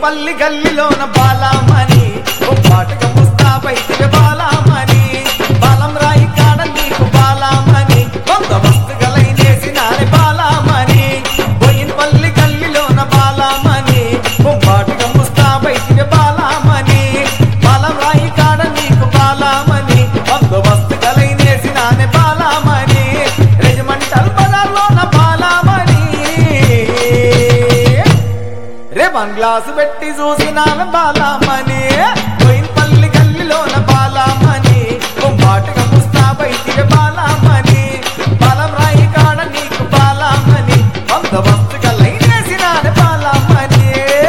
పల్లి గల్లిలోన బాలామణి ఓ పాటగా ముస్తాబైతే బాలామణి బాలం రాయి కాడ నీకు బాలామణి వంద వస్తుగలై చేసినారే బాలామణి పోయిన పల్లి గల్లిలోన బాలామణి ఓ పాటగా ముస్తాబైతే బాలామణి బాలం రాయి కాడ నీకు బాలామణి వంద వస్తుగలై చేసినానే బాలామణి రెజిమెంటల్ బజార్లోన బాలామణి రే బంగ్లాసు పెట్టి చూసినామె బాలామణి పోయిన పల్లి గల్లిలోన బాలామణి కొంబాటుగా ముస్తాబైతివే బాలామణి బలం రాయి కాడ నీకు బాలామణి వంద వస్తుగా లైన్ వేసినానే బాలామణి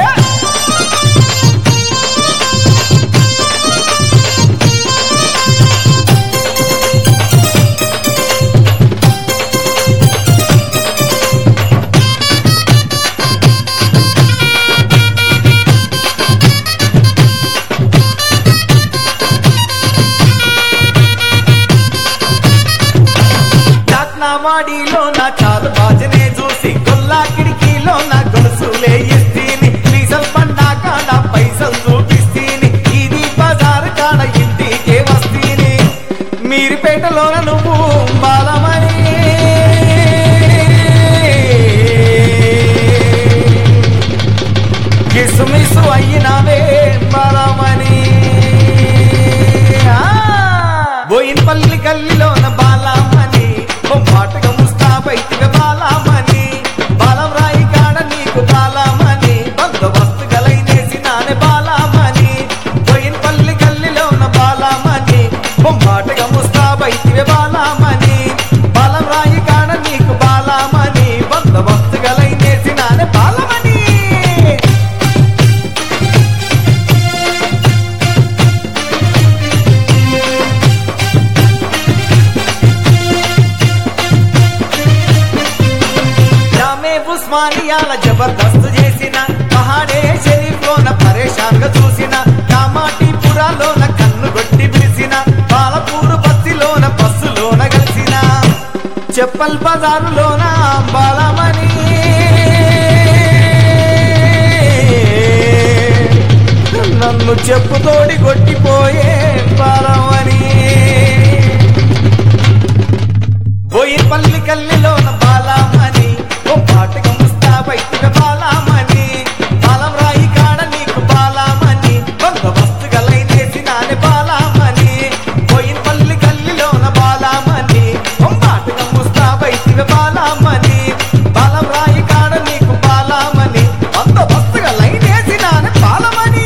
చాట్నావాడిలో నా చాలు బాజనే చూసి కొల్లా కిడికీలో నా గొలుసులే ఇస్తీని డీజల్ పండా కాడ పైసలు చూపిస్తీని ఇది బజార్ కాడ ఇంటికే వస్తీని మీరిపేటలోన నువ్వు బాలమని కిసుమిసు అయినవే బాలమని బోయిన్ పల్లి గల్లిలోన బాలామణి ఓ పాటగా ముస్తాబైతివే బాలామణి బాలం రాయి కాడ నీకు బాలామణి బందోబస్తు గలైనేసి నానే బాలామణి బోయిన్ పల్లి గల్లిలోన బాలామణి ఓ పాటగా ముస్తాబైతివే బాలామణి బాలం రాయి కాడ నీకు బాలామణి బందోబస్తు గలైనేసి నానే బాలమణి జామే ఉస్మానియాల జబర్దస్త్ చేసిన పహాడే షరీఫ్ లోన పరేషాన్ గా చూసిన కామాటి పురాలోన కన్ను కొట్టి పిలిచిన పాలపూరు బస్సిలోన బస్సులోన కలిసిన చెప్పల్ బజారులోన బాలమని నన్ను చెప్పుతోడి కొట్టిపోయే బాలమని పోయిన పల్లి కల్లిలోన బాలామణి ఓ పాటగా ముస్తాబైతివే బాలామణి బాలం రాయి కాడ నీకు బాలామణి వంద వస్తుగలైనేసి నానే బాలామణి పోయిన పల్లి కల్లిలోన బాలామణి ఓ పాటగా ముస్తాబైతివే బాలామణి బాలం రాయి కాడ నీకు బాలామణి వంద వస్తుగలైనేసి నానే బాలమణి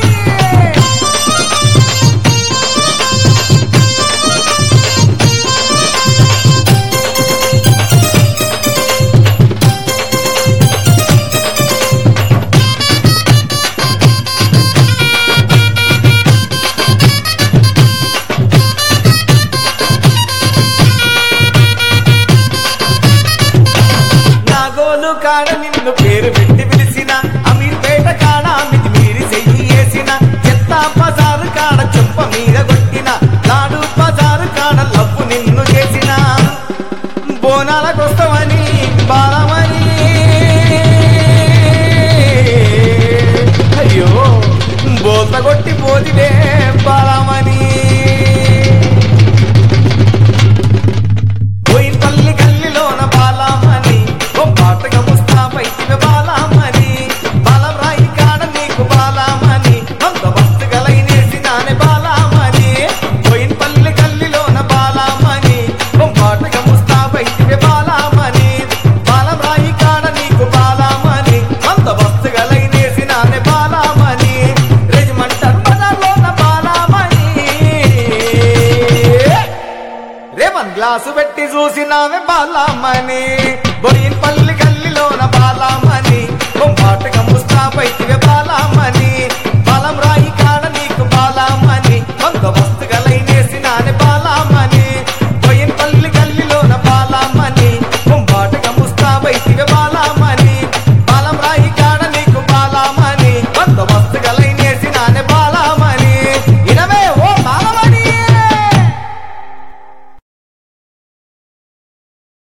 నాగోలు కాడ నిన్ను పేరు పెట్టి పిలిచిన అమీర్పేట కాడ మితి మీరి చెయ్యి వేసిన చెత్త బజారు కాడ చెంప మీద కొట్టిన నాడు బజారు కాడ లవ్వు నిన్ను చేసిన బోనాలకొస్తామని బాలమని అయ్యో బోత కొట్టి పోతివే బాలమని పోయిన పల్లి గల్లిలోన బాలామణి ఓ పాటగా ముస్తాబైతివే బాలామణి బాలం రాయి కాడ నీకు బాలామణి వంద వస్తుగలైనేసి నానే బాలామణి పోయిన పల్లి గల్లిలోన బాలామణి ఓ పాటగా ముస్తాబైతివే బాలామణి బాలం రాయి కాడ నీకు బాలామణి వంద వస్తుగలైనేసి నానే బాలామణి రెజిమెంటల్ బజార్లోన బాలామణి రేవన్ గ్లాసు పెట్టి చూసినావే